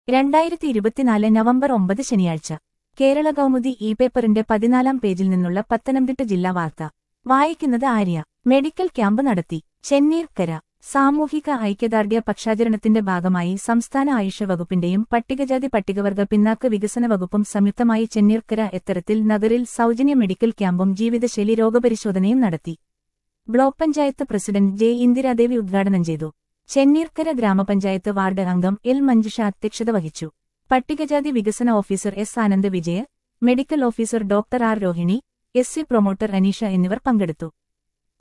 രണ്ടായിരത്തി ഇരുപത്തിനാല് നവംബർ ഒമ്പത് ശനിയാഴ്ച കേരള കൗമുദി ഇ പേപ്പറിന്റെ പതിനാലാം പേജിൽ നിന്നുള്ള പത്തനംതിട്ട ജില്ലാ വാർത്ത വായിക്കുന്നത് ആര്യ മെഡിക്കൽ ക്യാമ്പ് നടത്തി ചെന്നീർക്കര സാമൂഹിക ഐക്യദാർഢ്യ പക്ഷാചരണത്തിന്റെ ഭാഗമായി സംസ്ഥാന ആയുഷ വകുപ്പിന്റെയും പട്ടികജാതി പട്ടികവർഗ പിന്നാക്ക വികസന വകുപ്പും സംയുക്തമായി ചെന്നീർക്കര എത്തരത്തിൽ നഗറിൽ സൗജന്യ മെഡിക്കൽ ക്യാമ്പും ജീവിതശൈലി രോഗപരിശോധനയും നടത്തി block panchayat president J Indiradevi ഉദ്ഘാടനം ചെയ്തു ചെന്നീർക്കര ഗ്രാമപഞ്ചായത്ത് വാർഡ് അംഗം എൽ മഞ്ജുഷ അധ്യക്ഷത വഹിച്ചു പട്ടികജാതി വികസന officer S Anand Vijaya medical officer doctor R Rohini S C promoter Aneesha എന്നിവർ പങ്കെടുത്തു